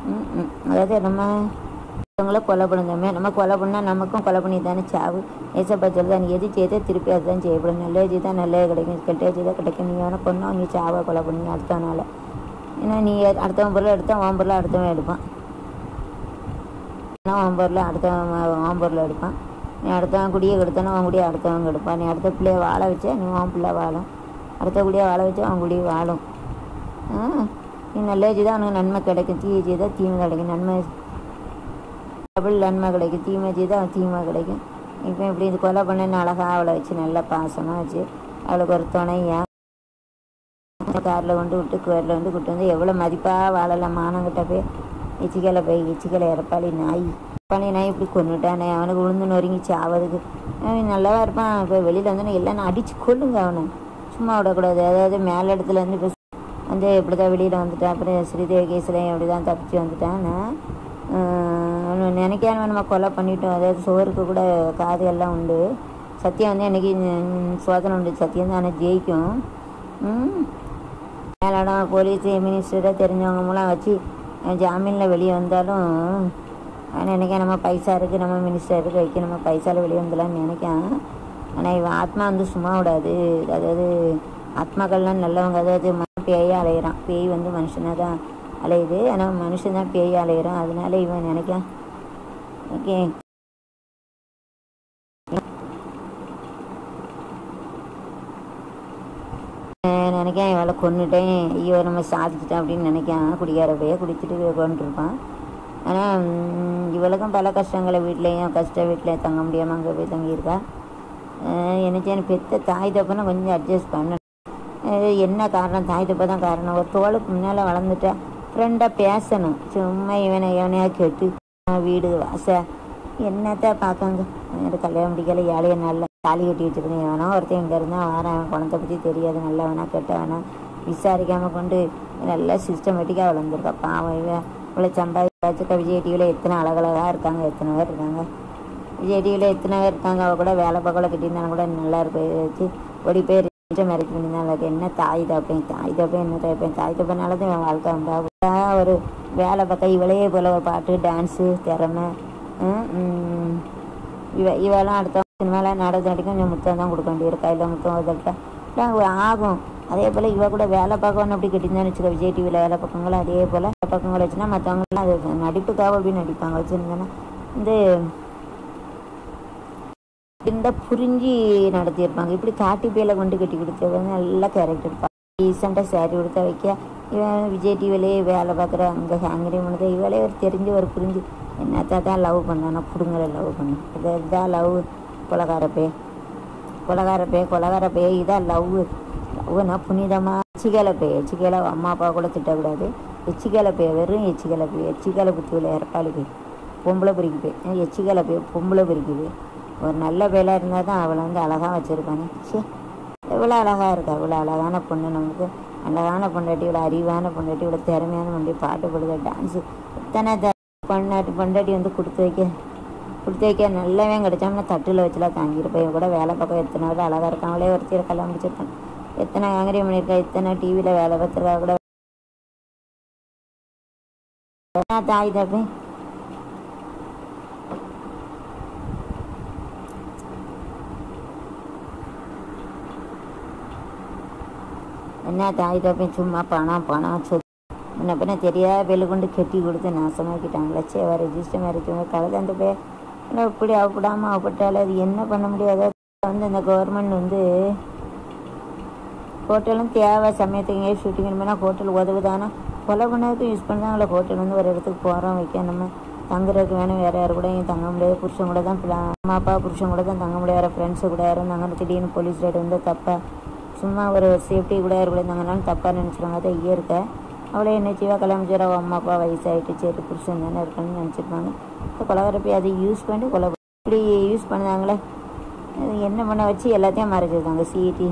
ம், ம். அதாவது நம்ம அவங்கள கொலை பண்ணுந்தோமே நம்ம கொலை பண்ணால் நமக்கும் கொலை பண்ணி தானே சாவு ஏசப்பா சொல்லுதா நீ எது செய்தோ திருப்பி அதுதான் செய்யப்படும் நல்லது செய்தால் நல்லது கிடைக்கும் கெட்டது செய்தால் கிடைக்கும் நீ வேணா கொண்டா நீ சாவை கொலை பண்ணி அடுத்தவனால ஏன்னா நீ அடுத்தவன் பொருளை எடுத்தா உன் பொருளை அடுத்தவன் எடுப்பான் நான் உன் பொருளை அடுத்தவன் உன் பொருளை எடுப்பான் நீ அடுத்தவன் குடியை கெடுத்தானோ அவன் குடியை அடுத்தவங்க எடுப்பான் நீ அடுத்த பிள்ளைய வாழ வச்சா நீ உன் பிள்ளை வாழும் அடுத்த குடியை வாழ வச்சா அவன் குடி வாழும் ஆ நீ நல்ல செய்தால் அவனுக்கு நன்மை கிடைக்கும் தீய செய்தால் தீமை கிடைக்கும் நன்மை டபுள் நன்மை கிடைக்கும் தீமை செய்தால் அவன் தீமை கிடைக்கும் இப்போ இப்படி இது கொலை பண்ண அழகாக அவளை வச்சு நல்லா பாசமாக வச்சு அவளுக்கு ஒரு துணையா காரில் கொண்டு விட்டு குவரில் வந்து கூட்டு வந்து எவ்வளோ மதிப்பாக வாழலாம் மானங்கிட்ட போய் எச்சிக்கலை போய் எச்சிக்கலை இறப்பாளி நாய் இறப்பாளி நாய் இப்படி கொண்டுட்டானே அவனுக்கு உளுந்து நொறுங்கி சாவதுக்கு அவன் நல்லாவா இருப்பான் இப்போ வெளியில் வந்து எல்லாம் அடித்து கொல்லுங்க அவனை சும்மா விடக்கூடாது அதாவது மேல் இடத்துல இருந்து இப்போ வந்து இப்படி தான் வெளியில் வந்துட்டான் அப்புறம் ஸ்ரீதேவி கேஸ்லையும் அப்படி தான் தப்பிச்சு வந்துட்டான் நினைக்காம நம்ம கொலை பண்ணிட்டோம் அதாவது சோறுக்கு கூட காது எல்லாம் உண்டு சத்தியம் வந்து எனக்கு சோதனை உண்டு சத்தியம் தான் ஆனால் ஜெயிக்கும் ம் மேலிடம் போலீஸு மினிஸ்டரை தெரிஞ்சவங்க மூலம் வச்சு ஜாமீனில் வெளியே வந்தாலும் ஆனால் நினைக்க நம்ம பைசா இருக்குது நம்ம மினிஸ்டர் இருக்கு வைக்க நம்ம பைசாவில் வெளியே வந்துடலாம்னு நினைக்கேன் ஆனால் இவன் ஆத்மா வந்து சும்மா விடாது அதாவது ஆத்மாக்கள்லாம் நல்லவங்க அதாவது ம- பேயா அலையிறான் பேய் வந்து மனுஷனாக தான் அலையுது ஆனால் மனுஷன் தான் பேய் அலையிறான் அதனால இவன் நினைக்கான் ஓகே நினைக்கேன் இவளை கொன்னுட்டேன் ஐயோ நம்ம சாதிச்சிட்டேன் அப்படின்னு நினைக்கான் குடிக்கார போய் குடிச்சிட்டு கொண்டுருப்பான் ஆனால் இவளுக்கும் பல கஷ்டங்களை வீட்லேயும் கஷ்ட வீட்டில் தங்க முடியாமல் அங்கே போய் தங்கியிருக்கா அஹ் எனக்கு எனக்கு பெத்த தாய் தப்பனை கொஞ்சம் அட்ஜஸ்ட் பண்ணணும் அஹ் என்ன காரணம் தாய் தப்ப தான் காரணம் ஒரு தோளுக்கு முன்னால் வளர்ந்துட்டா ஃப்ரெண்டாக பேசணும் சும்மா இவனை இவனையா கேட்டு அஹ் வீடு வாச என்னத்த பார்க்காங்க எனக்கு கல்யாணம் முடிக்கல ஏழைய நல்ல தாலி கட்டி வச்சிருக்கேன் எவனோ ஒருத்தன் இங்கே இருந்தால் வாரேன் அவன் குணத்தை பற்றி தெரியாது நல்லவனா கெட்டவனா விசாரிக்காமல் கொண்டு நல்லா சிஸ்டமேட்டிக்காக வளர்ந்துருக்கா பாவம் இவன் இவ்வளோ சம்பாதிச்சுக்க விஜய் டிவியில் எத்தனை அழகழகாக இருக்காங்க எத்தனை பேர் இருக்காங்க விஜய் டிவியில் எத்தனை பேர் இருக்காங்க அவள் கூட வேலை பக்கத்தில் கட்டியிருந்தாலும் கூட நல்லா இருக்கும் வச்சு ஓடி பேர் மேரேஜ் பண்ணியிருந்தாங்க அதுக்கு என்ன தாய் தப்பேன் தாய் தப்பேன் என்ன தப்பேன் தாய் தப்பனால தான் என் வாழ்க்கை வந்தா ஒரு வேலை பக்கம் இவளையே போல ஒரு பாட்டு டான்ஸு திறமை ம், ம். இவ இவெல்லாம் அடுத்த சினிமாவில் நாடகம் நடிக்கும் கொஞ்சம் முத்தம் தான் கொடுக்க வேண்டியிருக்கா கையில் முத்தம் உதட்டா ஆகும் அதே போல் இவ கூட வேலை பார்க்கணும் அப்படி கட்டியிருந்தான்னு வச்சுக்கோ விஜய் டிவியில் வேலை பக்கங்களும் அதே போல் வேலை பக்கங்கள் வச்சுன்னா மற்றவங்களாம் அது நடிப்புக்காக அப்படின்னு நடிப்பாங்க வச்சுருந்தேன்னா இந்த இந்த புரிஞ்சு நடத்தியிருப்பாங்க இப்படி காட்டி பேல கொண்டு கட்டி கொடுத்தது நல்ல கேரக்டர் ரீசெண்டாக சாரி கொடுத்தா வைக்க இவன் விஜய் டிவிலேயே வேலை பார்க்குற அங்கே ஹேங்கரே பண்ணது இவளே ஒரு தெரிஞ்சு ஒரு புரிஞ்சு என்னத்தான் தான் லவ் பண்ணானா பிடுங்கலை லவ் பண்ண இது இதான் லவ் கொலகார பே கொலகார பே கொலகார பே இதான் லவ் லவ்னா புனிதமாக எச்சிக்கலை பே எச்சிக்கலை அம்மா அப்பா கூட திட்டக்கூடாது எச்சிக்கலை பே வெறும் எச்சிக்கலை பே எச்சிக்கலை புத்தியில் இறப்பாளி பே பொம்பளை பொறிக்கு பே எச்சிக்கலை பே பொம்பளை பொறிக்கு பே ஒரு நல்ல பேலாக இருந்தால் தான் அவளை வந்து அழகாக வச்சுருப்பானே சே எவ்வளோ அழகாக இருக்கா இவ்வளோ அழகான பொண்ணு நமக்கு அழகான பொண்டாட்டி இவ்வளோ அறிவான பொண்டாட்டி இவ்வளோ திறமையான பொண்டாட்டி பாட்டு பாடுத டான்ஸு எத்தனை த பொண்டாட்டி பொண்டாட்டி வந்து கொடுத்து வைக்க கொடுத்து வைக்க நல்லவே கிடைச்சாமனா தட்டில் வச்சுலாம் தாங்கியிருப்பேன் இவன் கூட வேலை பக்கம் எத்தனை பேர் அழகாக இருக்காங்களே ஒருத்தர் கல்யாணம் முடிச்சிருக்கான் எத்தனை காங்கிரியம் பண்ணியிருக்கா எத்தனை டிவியில் வேலை பார்த்துருக்கா கூட தாய் தப்பேன் என்ன தாய் தப்பேன் சும்மா பணம் பணம் சொத்து முன்ன பின்ன தெரியாத பேரு கொண்டு கட்டி கொடுத்து நாசமாக்கிட்டாங்களே சேவா ரெஜிஸ்டர் மேரேஜ் கலந்து அந்த பே ஆனால் இப்படி அவப்படாமல் அவப்பட்டாலும் அது என்ன பண்ண முடியாத வந்து அந்த கவர்மெண்ட் வந்து ஹோட்டலும் தேவை சமயத்துக்கு எங்கேயும் ஷூட்டிங் பண்ணால் ஹோட்டல் உதவுதானா கொலை பண்ணதுக்கு யூஸ் பண்ணுறாங்களே ஹோட்டல் வந்து ஒரு இடத்துக்கு போகிறோம் வைக்க நம்ம தங்குறதுக்கு வேணும் வேறு யாரு கூட இங்க தங்க முடியாது புருஷன் கூட தான் பிள்ளை- அம்மா அப்பா புருஷன் கூட தான் தங்க முடியாது ஃப்ரெண்ட்ஸு கூட யாரும் இருந்தாங்க திடீர்னு போலீஸ் ரைடு வந்து தப்பாக சும்மா ஒரு சேஃப்டி கூட யார் கூட இருந்தாங்கனாலும் தப்பாக நினச்சிருவாங்க அதை இயற்க அவளே என்ன செய்வா கல்யாணம் செய்கிறா அம்மா அப்பா வயசாகிட்டு சரி புருஷன் தானே இருக்கணும்னு நினச்சிருப்பாங்க இப்போ கொலவரப்பி அதை யூஸ் பண்ணி கொலை பண்ணி- இப்படி யூஸ் பண்ணாங்களே அது என்ன பண்ண வச்சு எல்லாத்தையும் மறைச்சிருக்காங்க சிஇடி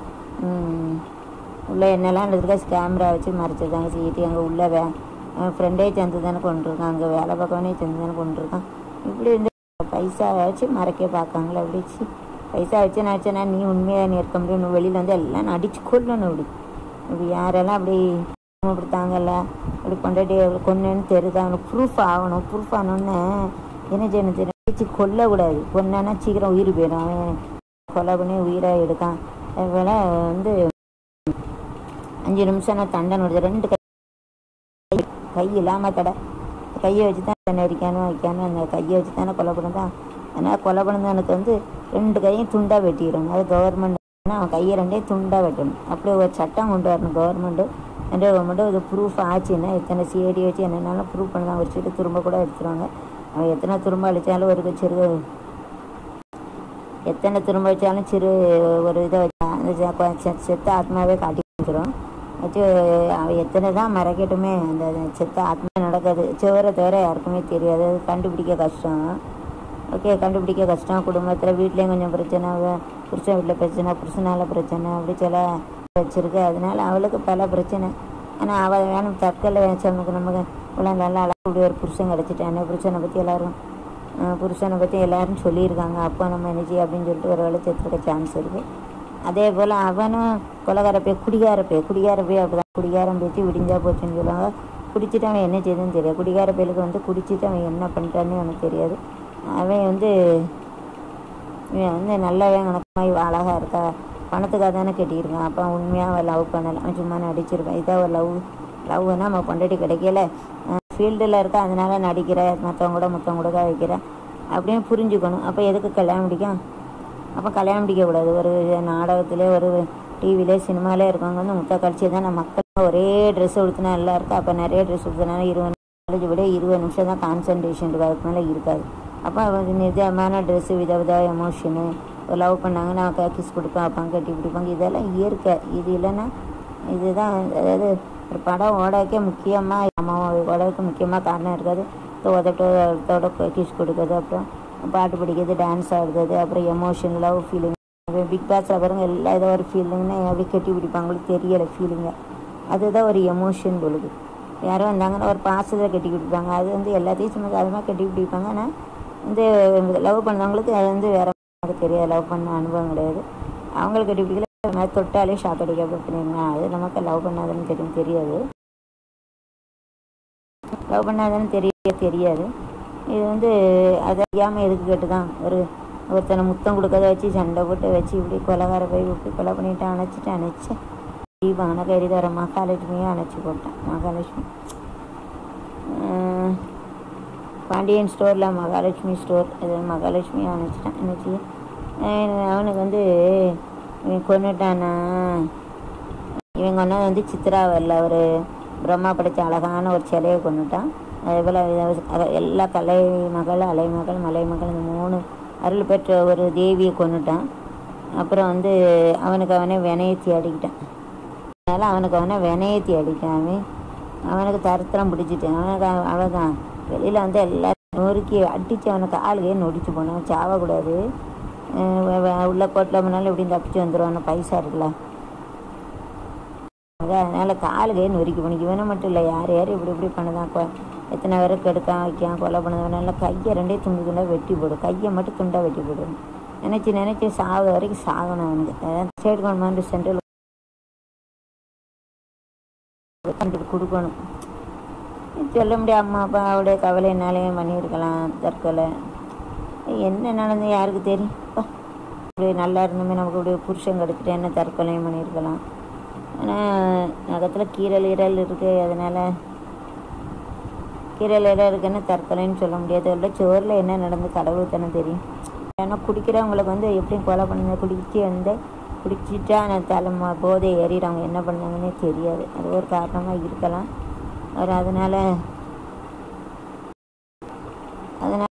உள்ளே என்னெல்லாம் இருக்கா கேமரா வச்சு மறைச்சிருக்காங்க சிஇடி அங்கே உள்ள வே ஃப்ரெண்டே சேர்ந்து தானே கொண்டிருக்கான் அங்கே வேலை பார்க்கவனே சேர்ந்து தானே கொண்டிருக்கான் இப்படி இருந்து பைசா வச்சு மறைக்க பார்க்காங்களே அப்படி சி. பைசா வச்சு நினச்சேன்னா நீ உண்மையாக நீ இருக்க முடியும் வெளியில் வந்து எல்லாம் அடிச்சு கொள்ளணும் அப்படி இப்படி யாரெல்லாம் அப்படி இப்படி தாங்கல இப்படி கொண்டாடி கொன்னேன்னு தெரியுது அவனுக்கு ப்ரூஃப் ஆகணும் ப்ரூஃப் ஆகணுன்னு என்ன செய்யணும் தெரியும் வச்சு கொல்லக்கூடாது கொன்னானா சீக்கிரம் உயிர் போயிடும் அவன் கொலை பண்ணி உயிரை எடுக்கான் அதுபோல் வந்து அஞ்சு நிமிஷம் நான் தண்டனை விடுது ரெண்டு கை கை இல்லாமல் கடை கையை வச்சு தான் நெரிக்கானும் வைக்கானும் அந்த கையை வச்சு தானே கொலை பண்ணதான் அதனால் கொலை பண்ணவனுக்கு வந்து ரெண்டு கையும் துண்டாக வெட்டிடணும் அது கவர்மெண்ட் அவன் கையை ரெண்டையும் துண்டாக வெட்டணும் அப்படி ஒரு சட்டம் கொண்டு வரணும் கவர்மெண்ட்டு ரெண்டே கவர்மெண்ட்டு இது ப்ரூஃப் ஆச்சுன்னா எத்தனை சிஐடி வச்சு என்னென்னாலும் ப்ரூஃப் பண்ணலாம் ஒரு சீட்டு திரும்ப கூட எடுத்துருவாங்க அவன் எத்தனை திரும்ப அழிச்சாலும் ஒரு சிறு எத்தனை திரும்ப வச்சாலும் சிறு ஒரு இதை வச்சா அந்த செ- கொ- செ- செத்த ஆத்மாவே காட்டி கொடுத்துரும் வச்சு அவன் எத்தனை தான் மறைக்கட்டுமே அந்த செத்த ஆத்மா நடக்காது சிவரை தவிர யாருக்குமே தெரியாது அது கண்டுபிடிக்க கஷ்டம் ஓகே கண்டுபிடிக்க கஷ்டம் குடும்பத்தில் வீட்லேயும் கொஞ்சம் பிரச்சனை வ- புருஷன் வீட்டில் பிரச்சனை புருஷனால பிரச்சனை அப்படி சில வச்சிருக்கு அதனால அவளுக்கு பல பிரச்சனை ஆனால் அவள் வேணும் தற்கொலை நமக்கு நமக்கு இவ்வளோ நல்லா அழகாக இப்படி ஒரு புருஷன் கிடச்சிட்டானே புருஷனை பற்றி எல்லாரும் அஹ் புருஷனை பற்றி எல்லாரும் சொல்லியிருக்காங்க அப்பா நம்ம என்னச்சி அப்படின்னு சொல்லிட்டு ஒரு வேலை செத்துருக்க சான்ஸ் இருக்குது அதே போல் அவனும் கொலகார போய் குடிகார போய் குடிகார போய் அப்படிதான் குடிகாரம் பேச்சு விடிஞ்சா போச்சுன்னு சொல்லுவாங்க குடிச்சிட்டு அவன் என்ன செய்யுதுன்னு தெரியாது குடிகார பயலுக்கு வந்து குடிச்சிட்டு அவன் என்ன பண்ணுறான்னு அவனுக்கு தெரியாது அவன் வந்து இவன் வந்து நல்லவன் கணக்கமாக அழகாக இருக்கா பணத்துக்காக தானே கட்டியிருக்கான் அப்போ உண்மையாக அவன் லவ் பண்ணலை அவன் சும்மா நடிச்சிருக்கான் இதான் ஒரு லவ் லவ்னா நம்ம பொண்டாட்டி கிடைக்கல ஃபீல்டில் இருக்கா அதனால நடிக்கிற மற்றவங்க கூட மற்றவங்க கூட வைக்கிற அப்படின்னு புரிஞ்சுக்கணும் அப்போ எதுக்கு கல்யாணம் முடிக்கும் அப்போ கல்யாணம் முடிக்கக்கூடாது ஒரு நாடகத்திலே ஒரு டிவிலே சினிமாலே இருக்கவங்க வந்து முத்த கழிச்சு தான் நம்ம மக்கள் ஒரே ட்ரெஸ் உடுத்தினா எல்லாம் இருக்கா அப்போ நிறைய ட்ரெஸ் உடுத்தினாலும் இருபது காலேஜ் விட இருபது நிமிஷம் தான் கான்சன்ட்ரேஷன் இருக்கும் அதுக்கு மேலே இருக்காது அப்போ அவங்க நிஜமான ட்ரெஸ்ஸு வித வித எமோஷனு லவ் பண்ணாங்கன்னா கிஸ் கொடுப்பேன் வைப்பாங்க கட்டி பிடிப்பாங்க இதெல்லாம் இயற்கை இது இல்லைன்னா இதுதான் அதாவது ஒரு படம் ஓடக்கே முக்கியமாக அம்மாவும் ஓடக்கு முக்கியமாக காரணம் இருக்காது உதட்டோட கிஸ் கொடுக்குறது அப்புறம் பாட்டு பிடிக்கிறது டான்ஸ் ஆடுறது அப்புறம் emotion love feeling big boss பாருங்க எல்லா ஏதோ ஒரு ஃபீலிங்னு அப்படி கட்டி பிடிப்பாங்களுக்கு தெரியலை ஃபீலிங்க அதுதான் ஒரு எமோஷன் பொழுது யாரோ வந்தாங்கன்னா ஒரு பாசத்தை கட்டி பிடிப்பாங்க அது வந்து எல்லாத்தையும் சும்மா சாதமாக கட்டி பிடிப்பாங்க ஆனால் வந்து லவ் பண்ணவங்களுக்கு அது வந்து வேற மாதிரி தெரியாது லவ் பண்ண அனுபவம் கிடையாது அவங்களுக்கு கட்டி பிடிக்கல மாதிரி தொட்டாலே ஷாக் அடிக்க அப்படி பண்ணிருங்க அது நமக்கு லவ் பண்ணாதுன்னு தெரியும் தெரியாது லவ் பண்ணாதுன்னு தெரிய தெரியாது இது வந்து அதை அறியாமல் எதுக்கு கேட்டு தான் ஒரு ஒருத்தனை முத்தம் கொடுக்கறத வச்சு சண்டை போட்டு வச்சு இப்படி கொலகார போய் இப்படி கொலை பண்ணிட்டு அணைச்சிட்டு அணைச்சு தீபம் அணக்கறி தர மகாலட்சுமியும் அணைச்சி போட்டான் மகாலட்சுமி ஆஹ் பாண்டியன் ஸ்டோரில் மகாலட்சுமி ஸ்டோர் இது மகாலட்சுமி அணைச்சிட்டான் அணைச்சி ஆஹ் அவனுக்கு வந்து இவன் கொண்டுட்டானா இவங்க ஒன்றா வந்து சித்ராவில் ஒரு பிரம்மா படைச்ச அழகான ஒரு சிலையை கொண்டுட்டான் அதே போல் எல்லா கலை மகள் அலை மகள் மலை மகள் இந்த மூணு அருள் பெற்ற ஒரு தேவியை கொண்டுட்டான் அப்புறம் வந்து அவனுக்கு அவனே வினையத்தி அடிக்கிட்டான் அதனால் அவனுக்கு அவனை வினையத்தி அடிக்கான் அவன் அவனுக்கு தரத்திரம் பிடிச்சிட்டான் அவனுக்கு அவ- அவன்தான் வெளியில் வந்து எல்லாரும் நொறுக்கி அடித்து அவனுக்கு ஆளுகையே நொடிச்சு போனான் சாவக்கூடாது அஹ் வ- வ- உள்ள கோட்டில் போனாலும் இப்படி தப்பிச்சு வந்துடுவான் பைசா இருக்குல்ல அதான் அதனால காலுகே நொறுக்கி பண்ணிக்க வேணும் மட்டும் இல்லை யார் யார் இப்படி இப்படி பண்ணுதான் கொ எத்தனை பேரை கெடுக்கான் வைக்கான் கொலை பண்ணதுனால கையை ரெண்டே துண்டு துண்டாக வெட்டி போடும் கையை மட்டும் துண்டாக வெட்டி போடும் நினச்சி நினச்சி சாக வரைக்கும் சாகணும் அவனுக்கு அதான் ஸ்டேட் கவர்மெண்ட் சென்ட்ரல் கொடுக்கணும் சொல்ல முடியாது அம்மா அப்பாவுடைய கவலைனாலையும் பண்ணியிருக்கலாம் தற்கொலை என்ன நடந்து யாருக்கு தெரியும் அப்பா, இப்படி நல்லா இருந்துமே நமக்கு இப்படி புருஷன் கெடுத்துட்டு என்ன தற்கொலையும் பண்ணியிருக்கலாம் ஆனால் நகத்தில் கீரல் ஈரல் இருக்குது அதனால் கீரல் ஈரல் இருக்குன்னு தற்கொலைன்னு சொல்ல முடியாது இல்லை சோறில் என்ன நடந்து கடவுளுக்கு தானே தெரியும் ஏன்னா குடிக்கிறவங்களுக்கு வந்து எப்படியும் கொலை பண்ணுங்க குடிச்சு வந்து குடிச்சிட்டா நான் தலைமை போதை ஏறிடு அவங்க என்ன பண்ணாங்கன்னே தெரியாது அது ஒரு காரணமாக இருக்கலாம் அவர் அதனால் அதனால்